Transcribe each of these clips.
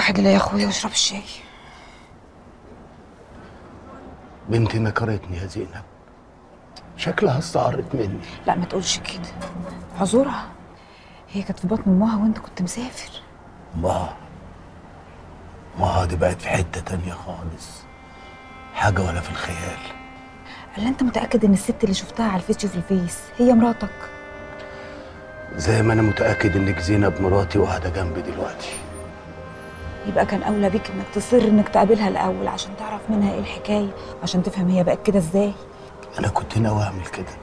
واحد اللي يا اخويا واشرب الشاي بنتي نكرتني يا زينب شكلها استعرت مني لا ما تقولش كده عذورها هي كانت في بطن امها وانت كنت مسافر ما ما دي بقت في حتة تانية خالص حاجة ولا في الخيال هل انت متاكد ان الست اللي شفتها على الفيس في الفيس هي مراتك زي ما أنا متأكد إنك زينب مراتي وقاعدة جنبي دلوقتي يبقى كان اولى بيك انك تصر انك تقابلها الاول عشان تعرف منها ايه الحكايه عشان تفهم هي بقت كده ازاي أنا كنت ناوي أعمل كده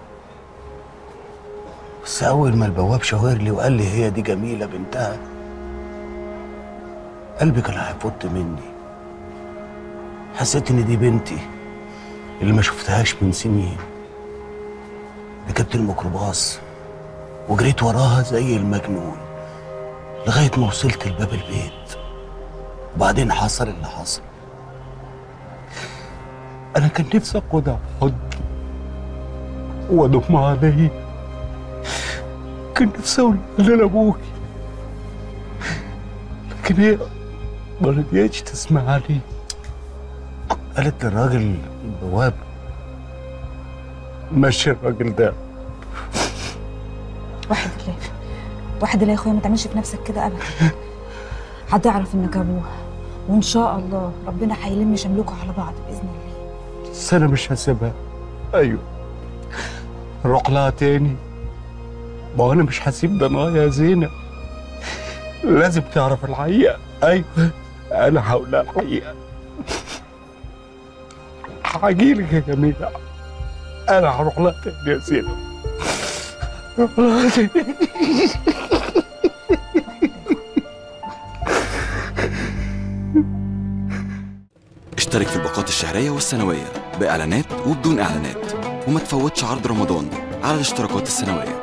بس أول ما البواب شاور لي وقال لي هي دي جميلة بنتها قلبي كان هيفوت مني حسيت إن دي بنتي اللي ما شفتهاش من سنين ركبت الميكروباص وجريت وراها زي المجنون لغاية ما وصلت لباب البيت وبعدين حصل اللي حصل أنا كان نفسي أخدها في حضني وأضم عليا كان نفسي أقول لها أنا أبوكي لكن هي ما رضيتش تسمعني قالت للراجل البواب مشي الراجل ده واحد الله واحد الله يا اخويا ما تعملش في نفسك كده ابدا هتعرف انك ابوها وان شاء الله ربنا هيلم شملكوا على بعض باذن الله بس أنا مش هسيبها أيوه نروح لها تاني ما هو أنا مش هسيب ضنايا يا زينب لازم تعرف الحقيقة أيوه أنا هقول لها الحقيقة هجيلك يا جميلة أنا هروح لها تاني يا زينب هروح لها تاني اشترك في الباقات الشهرية والسنوية بإعلانات وبدون إعلانات وما تفوتش عرض رمضان على الاشتراكات السنوية